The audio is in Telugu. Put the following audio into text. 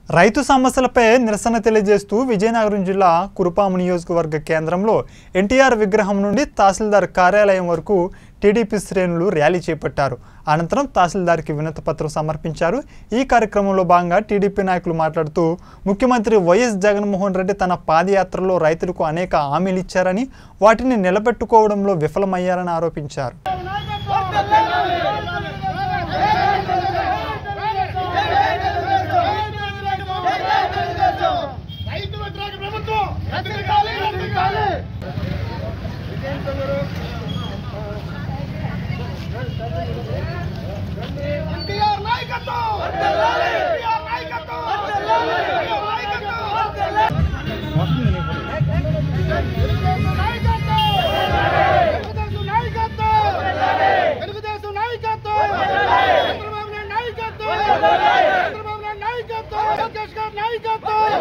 రైతు సమస్యలపై నిరసన తెలియజేస్తూ విజయనగరం జిల్లా కురుపాము నియోజకవర్గ కేంద్రంలో ఎన్టీఆర్ విగ్రహం నుండి తహసీల్దార్ కార్యాలయం వరకు టీడీపీ శ్రేణులు ర్యాలీ చేపట్టారు అనంతరం తహసీల్దార్కి వినతి పత్రం సమర్పించారు ఈ కార్యక్రమంలో భాగంగా టీడీపీ నాయకులు మాట్లాడుతూ ముఖ్యమంత్రి వైఎస్ జగన్మోహన్ రెడ్డి తన పాదయాత్రలో రైతులకు అనేక హామీలు ఇచ్చారని వాటిని నిలబెట్టుకోవడంలో విఫలమయ్యారని ఆరోపించారు రైతు వ్యతిరేక ప్రభుత్వం రద్దుకాలి రద్దుకాలి ఎన్టీఆర్ నాయకత్వం ఎన్టీఆర్ నాయకత్వం ఎన్టీఆర్ నాయకత్వం తెలుగుదేశం నాయకత్వం తెలుగుదేశం నాయకత్వం తెలుగుదేశం నాయకత్వం చంద్రబాబు నాయుడు నాయకత్వం చంద్రబాబు నాయుడు నాయకత్వం లోకేష్ గారి నాయకత్వం